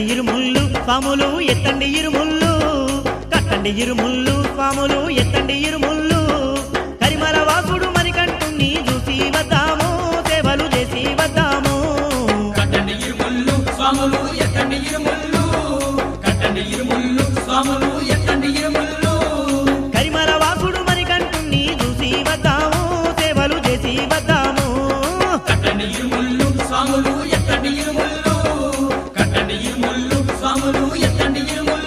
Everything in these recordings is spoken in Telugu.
కట్టండి ఇరుముళ్ళు స్వాములు ఎత్తండి ఇరుముళ్ళు కట్టండి ఇరుముళ్ళు స్వాములు ఎత్తండి ఇరుముళ్ళు కరిమల వాసుడు మరికంటుని చూసి వద్దాము సేవలు చేసి వద్దాము కట్టండి ఇరుముళ్ళు స్వాములు ఎత్తండి ఇరుముళ్ళు కట్టండి ఇరుముళ్ళు స్వాములు ఎత్తండి ఇరుముళ్ళు కరిమల వాసుడు మరికంటుని చూసి వద్దాము సేవలు చేసి వద్దాము కట్టండి ఇరుముళ్ళు స్వాములు ఎత్తండి ఇరుముళ్ళు కట్టండి ఇరుముళ్ళు స్వాములు ఎత్తండి ఇరుముళ్ళు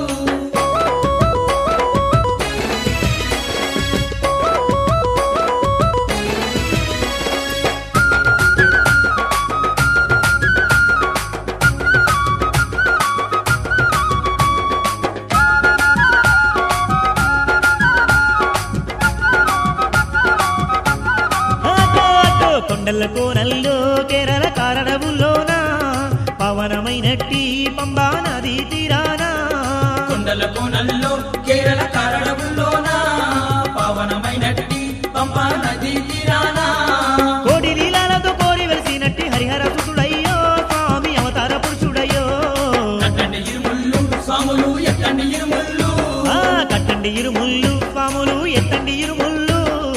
ఆటో ఆటో కొండల కోనల్లో కేరళ కారణములోన పవనమైనట్టి పంబా నది తీరానా కొండల కోనల్లో కేరళ కారణములోన పావనమైనట్టి పంపా నది తీరానా కోడి లీలాలతో కోరి వెలిసినట్టి హరిహర సుతుడయ్యో స్వామి అవతార పురుషుడయ్యో కట్టండి ఇరుముళ్ళు స్వాములు ఎత్తండి ఇరుముళ్ళు ఆ కట్టండి ఇరుముళ్ళు స్వాములు ఎత్తండి ఇరుముళ్ళు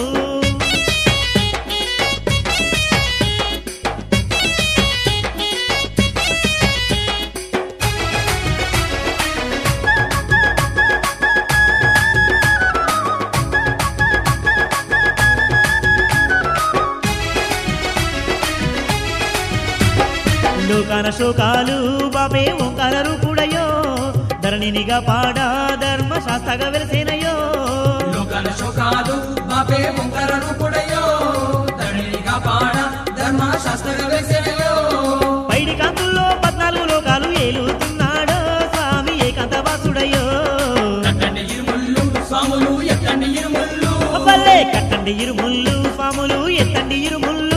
లోకాన శోకాలు బాపే ఓంకార రూపుడయో ధరణినిగా పాడా ధర్మశాస్త్రగా వెలిసేనయో లోకాల శోకాలు బాపే ఓంకార రూపుడయో ధరణిగా పాడ ధర్మశాస్త్ర వేసేయో పైడి కాంతుల్లో పద్నాలుగు లోకాలు ఏలుతున్నాడో స్వామి ఏకాంత వాసుడయ్యో కట్టండి ఇరుముళ్ళు స్వాములు ఎత్తండి ఇరుముళ్ళు అబ్బల్లే కట్టండి ఇరుముళ్ళు స్వాములు ఎత్తండి ఇరుముళ్ళు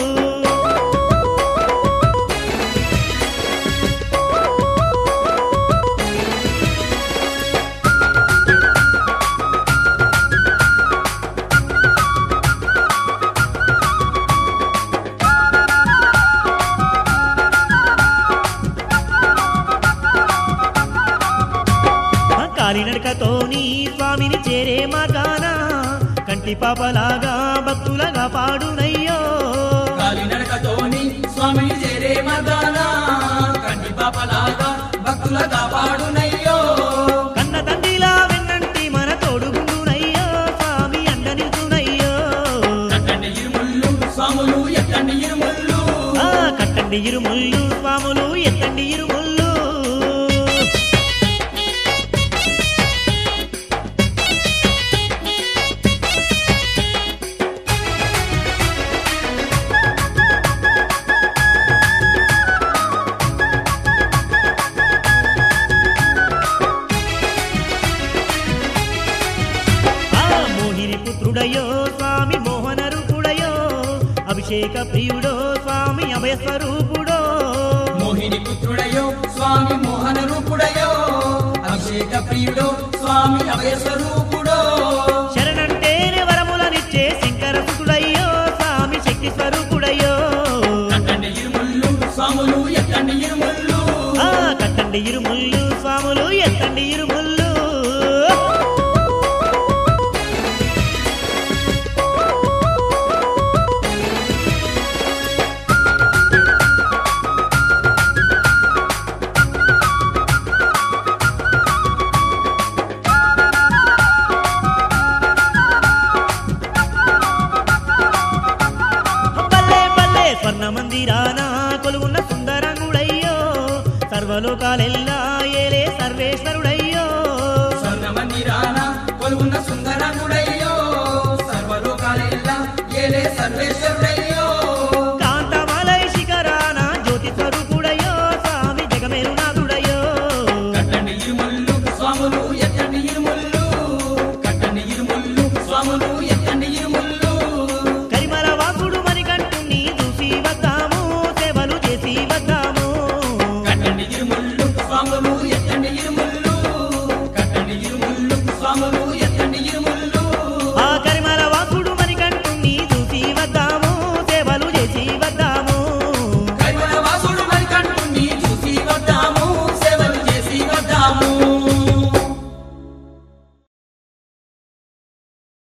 కాలినడకతోని స్వామిని చేరే మార్గాన కంటి పాపలాగా భక్తులగా పాడునయ్యో కాలినడకతోని స్వామిని చేరే మర్దాన కంటి పాపలాగా భక్తుల కాపాడునయ్యో కన్న తండ్రిలా వెన్నంటి మన తోడుగుండునయ్యో స్వామి అండ నిల్చునయ్యో కట్టండి ఇరుముళ్ళు స్వాములు ఎత్తండి ఇరుముళ్ళు ఆ కట్టండి ఇరుముళ్ళు స్వాములు ఎత్తండి ఇరుముళ్ళు ఆ మోహిని పుత్రుడయో స్వామి మోహన రూపుడయో అభిషేక ప్రియుడో స్వామి అభయ స్వరూపుడో మోహిని పుత్రుడయో స్వామి మోహన రూపుడయో అభిషేక ప్రియుడో స్వామి అభయ స్వరూపుడో శరణంటేనే వరములనిచ్చే శంకర సుతుడయ్యో స్వామి శక్తి స్వరూపుడయ్యో కట్టండి ఇరుముళ్ళు స్వాములు ఎత్తండి ఇరుముళ్ళు ఆ కట్టండి ఇరుముళ్ళు స్వాములు ఎత్తండి ఇరుముళ్ళు బల్లే బల్లే స్వర్ణ మందిరాన కొలువున్న సుందరంగుడయ్యో సర్వలోకాలెల్లా ఏలే సర్వేశ్వరుడయ్యో స్వర్ణమందిరాన కొలువున్న సుందరంగుడయ్యో సర్వలోకాలెల్లా ఏలే సర్వేశ్వరుడయ్యో